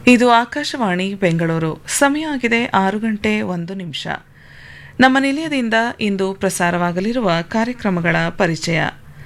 ಇದು ಆಕಾಶವಾಣಿ ಬೆಂಗಳೂರು ಸಮಯ ಆಗಿದೆ ಆರು ಗಂಟೆ ಒಂದು ನಿಮಿಷ ನಮ್ಮ ನಿಲಯದಿಂದ ಇಂದು ಪ್ರಸಾರವಾಗಲಿರುವ ಕಾರ್ಯಕ್ರಮಗಳ ಪರಿಚಯ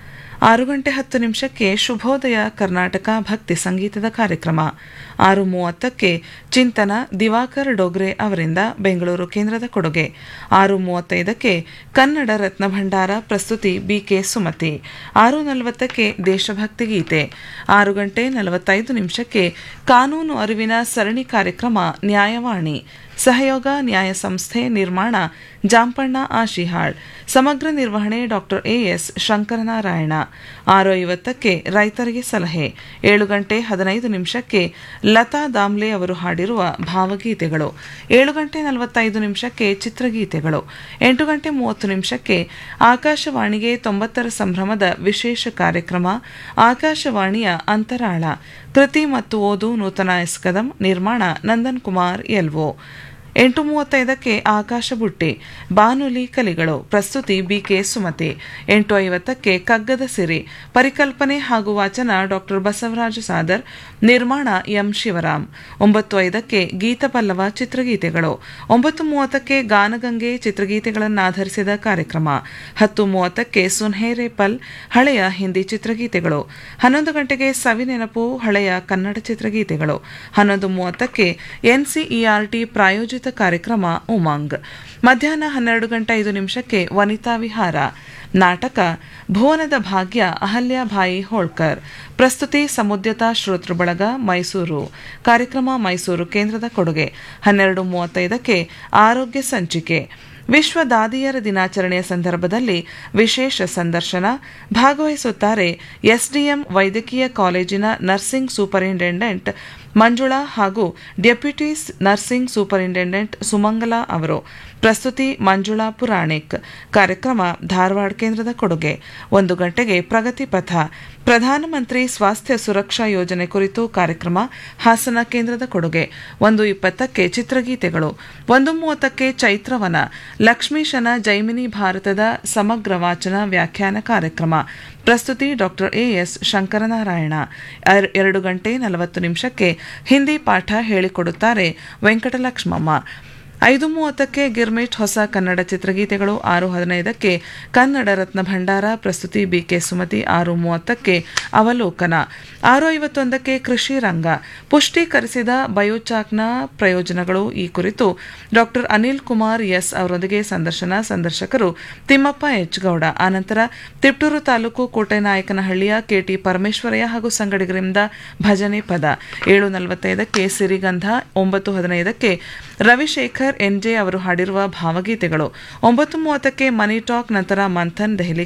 ಆರು ಗಂಟೆ ಹತ್ತು ನಿಮಿಷಕ್ಕೆ ಶುಭೋದಯ ಕರ್ನಾಟಕ ಭಕ್ತಿ ಸಂಗೀತದ ಕಾರ್ಯಕ್ರಮ ಆರು ಮೂವತ್ತಕ್ಕೆ ಚಿಂತನ ದಿವಾಕರ್ ಡೋಗ್ರೆ ಅವರಿಂದ ಬೆಂಗಳೂರು ಕೇಂದ್ರದ ಕೊಡುಗೆ ಆರು ಮೂವತ್ತೈದಕ್ಕೆ ಕನ್ನಡ ರತ್ನ ಭಂಡಾರ ಪ್ರಸ್ತುತಿ ಬಿಕೆ ಸುಮತಿ ಆರು ನಲವತ್ತಕ್ಕೆ ದೇಶಭಕ್ತಿ ಗೀತೆ ಆರು ಗಂಟೆ ನಲವತ್ತೈದು ನಿಮಿಷಕ್ಕೆ ಕಾನೂನು ಅರಿವಿನ ಸರಣಿ ಕಾರ್ಯಕ್ರಮ ನ್ಯಾಯವಾಣಿ ಸಹಯೋಗ ನ್ಯಾಯ ಸಂಸ್ಥೆ ನಿರ್ಮಾಣ ಜಾಂಪಣ್ಣ ಆಶಿಹಾಳ್ ಸಮಗ್ರ ನಿರ್ವಹಣೆ ಡಾಕ್ಟರ್ ಎಎಸ್ ಶಂಕರನಾರಾಯಣ ಆರು ಐವತ್ತಕ್ಕೆ ರೈತರಿಗೆ ಸಲಹೆ ಏಳು ಗಂಟೆ ಹದಿನೈದು ನಿಮಿಷಕ್ಕೆ ಲತಾ ದಾಮ್ಲೆ ಅವರು ಹಾಡಿರುವ ಭಾವಗೀತೆಗಳು ಏಳು ಗಂಟೆ ನಲವತ್ತೈದು ನಿಮಿಷಕ್ಕೆ ಚಿತ್ರಗೀತೆಗಳು ಎಂಟು ಗಂಟೆ ಮೂವತ್ತು ನಿಮಿಷಕ್ಕೆ ಆಕಾಶವಾಣಿಗೆ ತೊಂಬತ್ತರ ಸಂಭ್ರಮದ ವಿಶೇಷ ಕಾರ್ಯಕ್ರಮ ಆಕಾಶವಾಣಿಯ ಅಂತರಾಳ ಕೃತಿ ಮತ್ತು ಓದು ನೂತನ ಎಸ್ಕದಂ ನಿರ್ಮಾಣ ನಂದನ್ ಕುಮಾರ್ ಎಲ್ವೋ ಎಂಟು ಮೂವತ್ತೈದಕ್ಕೆ ಆಕಾಶ ಬುಟ್ಟಿ ಬಾನುಲಿ ಕಲಿಗಳು ಪ್ರಸ್ತುತಿ ಬಿಕೆ ಸುಮತಿ ಎಂಟು ಐವತ್ತಕ್ಕೆ ಕಗ್ಗದ ಸಿರಿ ಪರಿಕಲ್ಪನೆ ಹಾಗೂ ವಾಚನ ಡಾಕ್ಟರ್ ಬಸವರಾಜ ಸಾದರ್ ನಿರ್ಮಾಣ ಎಂ ಶಿವರಾಮ್ ಒಂಬತ್ತು ಐದಕ್ಕೆ ಗೀತಪಲ್ಲವ ಚಿತ್ರಗೀತೆಗಳು ಒಂಬತ್ತು ಮೂವತ್ತಕ್ಕೆ ಗಾನಗಂಗೆ ಚಿತ್ರಗೀತೆಗಳನ್ನಾಧರಿಸಿದ ಕಾರ್ಯಕ್ರಮ ಹತ್ತು ಮೂವತ್ತಕ್ಕೆ ಸುನ್ಹೇರೆ ಪಲ್ ಹಳೆಯ ಹಿಂದಿ ಚಿತ್ರಗೀತೆಗಳು ಹನ್ನೊಂದು ಗಂಟೆಗೆ ಸವಿನೆನಪು ಹಳೆಯ ಕನ್ನಡ ಚಿತ್ರಗೀತೆಗಳು ಹನ್ನೊಂದು ಮೂವತ್ತಕ್ಕೆ ಎನ್ಸಿಇಆರ್ಟಿ ಪ್ರಾಯೋಜಿತ ಕಾರ್ಯಕ್ರಮ ಉಮಂಗ್ ಮಧ್ಯಾಹ್ನ ಹನ್ನೆರಡು ಗಂಟೆ ಐದು ನಿಮಿಷಕ್ಕೆ ವನಿತಾ ವಿಹಾರ ನಾಟಕ ಭುವನದ ಭಾಗ್ಯ ಅಹಲ್ಯಾಭಾಯಿ ಹೋಳ್ಕರ್ ಪ್ರಸ್ತುತಿ ಸಮುದ್ಯತಾ ಶ್ರೋತೃ ಬಳಗ ಮೈಸೂರು ಕಾರ್ಯಕ್ರಮ ಮೈಸೂರು ಕೇಂದ್ರದ ಕೊಡುಗೆ ಹನ್ನೆರಡು ಮೂವತ್ತೈದಕ್ಕೆ ಆರೋಗ್ಯ ಸಂಚಿಕೆ ವಿಶ್ವ ದಾದಿಯರ ದಿನಾಚರಣೆಯ ಸಂದರ್ಭದಲ್ಲಿ ವಿಶೇಷ ಸಂದರ್ಶನ ಭಾಗವಹಿಸುತ್ತಾರೆ ಎಸ್ಡಿಎಂ ವೈದ್ಯಕೀಯ ಕಾಲೇಜಿನ ನರ್ಸಿಂಗ್ ಸೂಪರಿಂಟೆಂಡೆಂಟ್ ಮಂಜುಳಾ ಹಾಗೂ ಡೆಪ್ಯೂಟಿ ನರ್ಸಿಂಗ್ ಸೂಪರಿಂಟೆಂಡೆಂಟ್ ಸುಮಂಗಲಾ ಅವರು ಪ್ರಸ್ತುತಿ ಮಂಜುಳಾ ಪುರಾಣಿಕ್ ಕಾರ್ಯಕ್ರಮ ಧಾರವಾಡ ಕೇಂದ್ರದ ಕೊಡುಗೆ ಒಂದು ಗಂಟೆಗೆ ಪ್ರಗತಿ ಪಥ ಪ್ರಧಾನಮಂತ್ರಿ ಸ್ವಾಸ್ಥ್ಯ ಸುರಕ್ಷಾ ಯೋಜನೆ ಕುರಿತು ಕಾರ್ಯಕ್ರಮ ಹಾಸನ ಕೇಂದ್ರದ ಕೊಡುಗೆ ಒಂದು ಇಪ್ಪತ್ತಕ್ಕೆ ಚಿತ್ರಗೀತೆಗಳು ಒಂದು ಮೂವತ್ತಕ್ಕೆ ಚೈತ್ರವನ ಲಕ್ಷ್ಮೀಶನ ಜೈಮಿನಿ ಭಾರತದ ಸಮಗ್ರ ವಾಚನ ವ್ಯಾಖ್ಯಾನ ಕಾರ್ಯಕ್ರಮ ಪ್ರಸ್ತುತಿ ಡಾಕ್ಟರ್ ಎಎಸ್ ಶಂಕರನಾರಾಯಣ ಎರಡು ಗಂಟೆ ನಲವತ್ತು ನಿಮಿಷಕ್ಕೆ ಹಿಂದಿ ಪಾಠ ಹೇಳಿಕೊಡುತ್ತಾರೆ ವೆಂಕಟಲಕ್ಷ್ಮಮ್ಮ ಐದು ಮೂವತ್ತಕ್ಕೆ ಗಿರ್ಮಿಟ್ ಹೊಸ ಕನ್ನಡ ಚಿತ್ರಗೀತೆಗಳು ಆರು ಹದಿನೈದಕ್ಕೆ ಕನ್ನಡ ರತ್ನ ಭಂಡಾರ ಪ್ರಸ್ತುತಿ ಬಿಕೆ ಸುಮತಿ ಆರು ಮೂವತ್ತಕ್ಕೆ ಅವಲೋಕನ ಆರು ಐವತ್ತೊಂದಕ್ಕೆ ಕೃಷಿ ರಂಗ ಪುಷ್ಟೀಕರಿಸಿದ ಬಯೋಚಾಕ್ನ ಪ್ರಯೋಜನಗಳು ಈ ಕುರಿತು ಡಾಕ್ಟರ್ ಅನಿಲ್ ಕುಮಾರ್ ಎಸ್ ಅವರೊಂದಿಗೆ ಸಂದರ್ಶನ ಸಂದರ್ಶಕರು ತಿಮ್ಮಪ್ಪ ಎಚ್ ಗೌಡ ಆನಂತರ ತಿಪ್ಟೂರು ತಾಲೂಕು ಕೋಟೆನಾಯಕನಹಳ್ಳಿಯ ಕೆಟಿ ಪರಮೇಶ್ವರಯ್ಯ ಹಾಗೂ ಸಂಗಡಿಗರಿಂದ ಭಜನೆ ಪದ ಏಳು ನಲವತ್ತೈದಕ್ಕೆ ಸಿರಿಗಂಧ ಒಂಬತ್ತು ಹದಿನೈದಕ್ಕೆ ರವಿಶೇಖರ್ ಎನ್ಜೆ ಅವರು ಹಾಡಿರುವ ಭಾವಗೀತೆಗಳು ಒಂಬತ್ತು ಮೂವತ್ತಕ್ಕೆ ಮನಿ ಟಾಕ್ ನಂತರ ಮಂಥನ್ ದೆಹಲಿ